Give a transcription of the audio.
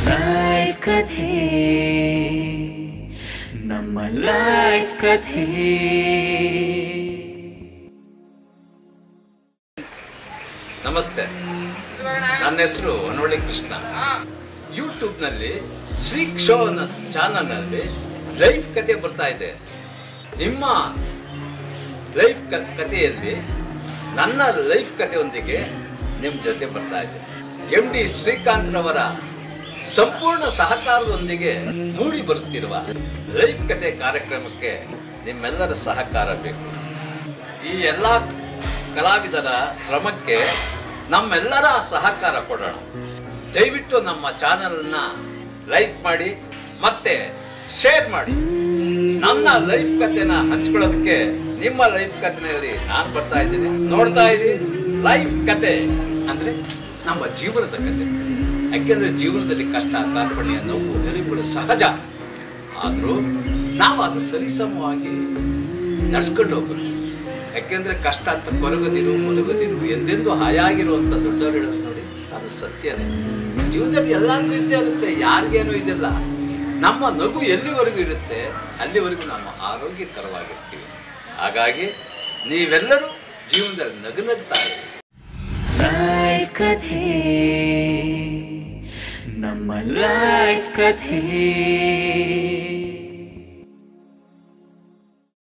life ಕಥೆ ನಮ್ಮ life ಕಥೆ ನಮಸ್ತೆ ನನ್ನ ಹೆಸರು ಹೊನ್ನೊಳ್ಳಿ ಕೃಷ್ಣ ಯೂಟ್ಯೂಬ್ನಲ್ಲಿ ಶ್ರೀ ಶೋ ಅನ್ನೋ ಚಾನಲ್ನಲ್ಲಿ ಲೈಫ್ ಕತೆ ಬರ್ತಾ ಇದೆ ನಿಮ್ಮ ಲೈಫ್ ಕ ಕಥೆಯಲ್ಲಿ ನನ್ನ ಲೈಫ್ ಕಥೆಯೊಂದಿಗೆ ನಿಮ್ಮ ಜೊತೆ ಬರ್ತಾ ಇದೆ ಎಂ ಡಿ ಶ್ರೀಕಾಂತ್ರವರ ಸಂಪೂರ್ಣ ಸಹಕಾರದೊಂದಿಗೆ ಮೂಡಿ ಬರುತ್ತಿರುವ ಲೈಫ್ ಕತೆ ಕಾರ್ಯಕ್ರಮಕ್ಕೆ ನಿಮ್ಮೆಲ್ಲರ ಸಹಕಾರ ಬೇಕು ಈ ಎಲ್ಲ ಕಲಾವಿದರ ಶ್ರಮಕ್ಕೆ ನಮ್ಮೆಲ್ಲರ ಸಹಕಾರ ಕೊಡೋಣ ದಯವಿಟ್ಟು ನಮ್ಮ ಚಾನಲ್ನ ಲೈಕ್ ಮಾಡಿ ಮತ್ತೆ ಶೇರ್ ಮಾಡಿ ನನ್ನ ಲೈಫ್ ಕಥೆನ ಹಂಚ್ಕೊಳ್ಳೋದಕ್ಕೆ ನಿಮ್ಮ ಲೈಫ್ ಕಥೆನಲ್ಲಿ ನಾನು ಬರ್ತಾ ಇದ್ದೀನಿ ನೋಡ್ತಾ ಇರಿ ಲೈಫ್ ಕತೆ ಅಂದ್ರೆ ನಮ್ಮ ಜೀವನದ ಕತೆ ಯಾಕೆಂದ್ರೆ ಜೀವನದಲ್ಲಿ ಕಷ್ಟ ಕಾರ್ಪಣ್ಯ ನೋವು ನೆಲೆಗಳು ಸಹಜ ಆದರೂ ನಾವು ಅದು ಸರಿಸಮವಾಗಿ ನಡ್ಸ್ಕೊಂಡು ಹೋಗ್ಬೇಕು ಯಾಕೆಂದ್ರೆ ಕಷ್ಟ ಅಂತ ಕೊರಗದಿರು ಕೊರಗದಿರು ಎಂದೆಂದು ಹಾಯಾಗಿರುವಂಥ ದೊಡ್ಡವರು ಹೇಳಿದ್ರು ನೋಡಿ ಅದು ಸತ್ಯನೇ ಜೀವನದಲ್ಲಿ ಎಲ್ಲರಿಗೂ ಇದ್ದೇ ಇರುತ್ತೆ ಯಾರಿಗೇನು ಇದಿಲ್ಲ ನಮ್ಮ ನಗು ಎಲ್ಲಿವರೆಗೂ ಇರುತ್ತೆ ಅಲ್ಲಿವರೆಗೂ ನಮ್ಮ ಆರೋಗ್ಯಕರವಾಗಿರ್ತೀವಿ ಹಾಗಾಗಿ ನೀವೆಲ್ಲರೂ ಜೀವನದಲ್ಲಿ ನಗು ನಗ್ತಾ ಇರಿ ಲೈಫ್ ಕಥೆ ನಮ್ಮ ಲೈಫ್ ಕಥೆ